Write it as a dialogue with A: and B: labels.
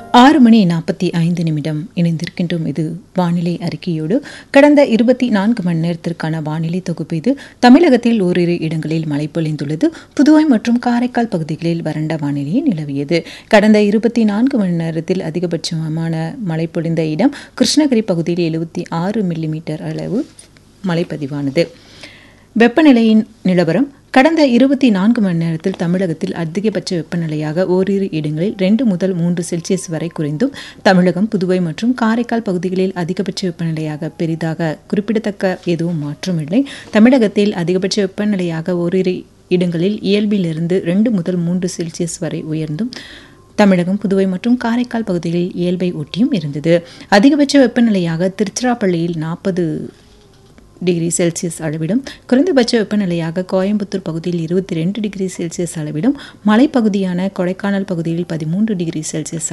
A: ஆறு மணி நாற்பத்தி ஐந்து நிமிடம் இணைந்திருக்கின்றோம் இது வானிலை அறிக்கையோடு கடந்த இருபத்தி நான்கு மணி நேரத்திற்கான வானிலை தொகுப்பு இது தமிழகத்தில் ஓரிரு இடங்களில் மழை பொழிந்துள்ளது புதுவை மற்றும் காரைக்கால் பகுதிகளில் வறண்ட வானிலையே நிலவியது கடந்த இருபத்தி நான்கு மணி நேரத்தில் அதிகபட்சமான மழை பொழிந்த இடம் கிருஷ்ணகிரி பகுதியில் எழுபத்தி ஆறு மில்லிமீட்டர் அளவு மழை பதிவானது வெப்பநிலையின் நிலவரம் கடந்த இருபத்தி நான்கு மணி நேரத்தில் தமிழகத்தில் அதிகபட்ச வெப்பநிலையாக ஓரிரு இடங்களில் ரெண்டு முதல் மூன்று செல்சியஸ் வரை குறைந்தும் தமிழகம் புதுவை மற்றும் காரைக்கால் பகுதிகளில் அதிகபட்ச வெப்பநிலையாக பெரிதாக குறிப்பிடத்தக்க எதுவும் மாற்றமில்லை தமிழகத்தில் அதிகபட்ச வெப்பநிலையாக ஓரிரு இடங்களில் இயல்பிலிருந்து ரெண்டு முதல் மூன்று செல்சியஸ் வரை உயர்ந்தும் தமிழகம் புதுவை மற்றும் காரைக்கால் பகுதிகளில் இயல்பை ஒட்டியும் இருந்தது அதிகபட்ச வெப்பநிலையாக திருச்சிராப்பள்ளியில் நாற்பது டிகிரி செல்சியஸ் அளவிலும் குறைந்தபட்ச வெப்பநிலையாக கோயம்புத்தூர் பகுதியில் இருபத்தி ரெண்டு டிகிரி செல்சியஸ் அளவிலும் மலைப்பகுதியான கொடைக்கானல் பகுதியில் பதிமூன்று டிகிரி செல்சியஸ்